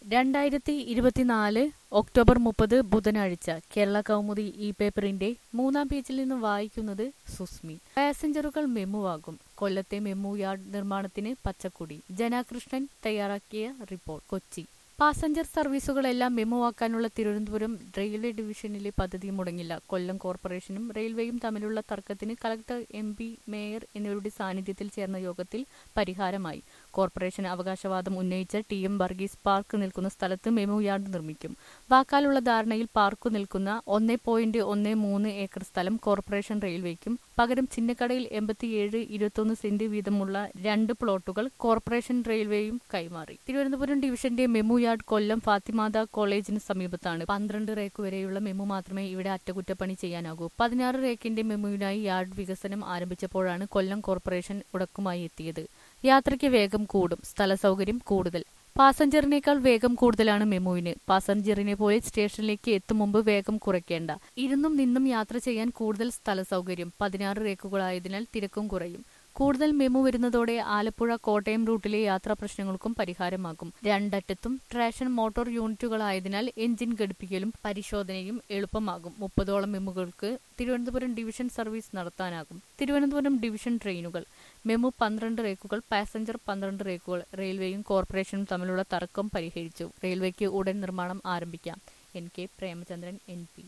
രണ്ടായിരത്തി ഇരുപത്തിനാല് ഒക്ടോബർ മുപ്പത് ബുധനാഴ്ച കേരള കൗമുദി ഈ പേപ്പറിന്റെ മൂന്നാം പേജിൽ നിന്ന് വായിക്കുന്നത് സുസ്മി പാസഞ്ചറുകൾ മെമുവാകും കൊല്ലത്തെ മെമു യാർഡ് നിർമ്മാണത്തിന് പച്ചക്കുടി ജനാകൃഷ്ണൻ തയ്യാറാക്കിയ റിപ്പോർട്ട് കൊച്ചി പാസഞ്ചർ സർവീസുകളെല്ലാം മെമുവാക്കാനുള്ള തിരുവനന്തപുരം റെയിൽവേ ഡിവിഷനിലെ പദ്ധതി മുടങ്ങില്ല കൊല്ലം കോർപ്പറേഷനും റെയിൽവേയും തമ്മിലുള്ള തർക്കത്തിന് കളക്ടർ എം പി മേയർ എന്നിവരുടെ സാന്നിധ്യത്തിൽ ചേർന്ന യോഗത്തിൽ പരിഹാരമായി കോർപ്പറേഷൻ അവകാശവാദം ഉന്നയിച്ച ടി എം വർഗീസ് പാർക്ക് നിൽക്കുന്ന സ്ഥലത്ത് മെമു യാർഡ് നിർമ്മിക്കും വാക്കാലുള്ള ധാരണയിൽ പാർക്ക് നിൽക്കുന്ന ഒന്നേ പോയിന്റ് ഒന്ന് മൂന്ന് ഏക്കർ സ്ഥലം കോർപ്പറേഷൻ റെയിൽവേക്കും പകരം ചിന്നക്കടയിൽ എൺപത്തിയേഴ് ഇരുപത്തൊന്ന് സെന്റ് വീതമുള്ള രണ്ട് പ്ലോട്ടുകൾ കോർപ്പറേഷൻ റെയിൽവേയും കൈമാറി തിരുവനന്തപുരം ഡിവിഷന്റെ മെമു യാർഡ് കൊല്ലം ഫാത്തിമാത കോളേജിന് സമീപത്താണ് പന്ത്രണ്ട് റേക്ക് വരെയുള്ള മെമു മാത്രമേ ഇവിടെ അറ്റകുറ്റപ്പണി ചെയ്യാനാകൂ പതിനാറ് റേക്കിന്റെ മെമുവിനായി യാർഡ് വികസനം ആരംഭിച്ചപ്പോഴാണ് കൊല്ലം കോർപ്പറേഷൻ ഉടക്കുമായി എത്തിയത് യാത്രയ്ക്ക് വേഗം കൂടും സ്ഥല സൗകര്യം കൂടുതൽ പാസഞ്ചറിനേക്കാൾ വേഗം കൂടുതലാണ് മെമുവിന് പാസഞ്ചറിനെ പോലെ സ്റ്റേഷനിലേക്ക് എത്തും മുമ്പ് വേഗം കുറയ്ക്കേണ്ട ഇരുന്നും നിന്നും യാത്ര ചെയ്യാൻ കൂടുതൽ സ്ഥല സൗകര്യം പതിനാറ് റേക്കുകളായതിനാൽ തിരക്കും കുറയും കൂടുതൽ മെമു വരുന്നതോടെ ആലപ്പുഴ കോട്ടയം റൂട്ടിലെ യാത്രാ പ്രശ്നങ്ങൾക്കും പരിഹാരമാകും രണ്ടറ്റത്തും ട്രാഷൻ മോട്ടോർ യൂണിറ്റുകളായതിനാൽ എഞ്ചിൻ ഘടിപ്പിക്കലും പരിശോധനയും എളുപ്പമാകും മുപ്പതോളം മെമുകൾക്ക് തിരുവനന്തപുരം ഡിവിഷൻ സർവീസ് നടത്താനാകും തിരുവനന്തപുരം ഡിവിഷൻ ട്രെയിനുകൾ മെമു പന്ത്രണ്ട് റേക്കുകൾ പാസഞ്ചർ പന്ത്രണ്ട് റേക്കുകൾ റെയിൽവേയും കോർപ്പറേഷനും തമ്മിലുള്ള തർക്കം പരിഹരിച്ചു റെയിൽവേക്ക് ഉടൻ നിർമ്മാണം ആരംഭിക്കാം N K Premachandran N P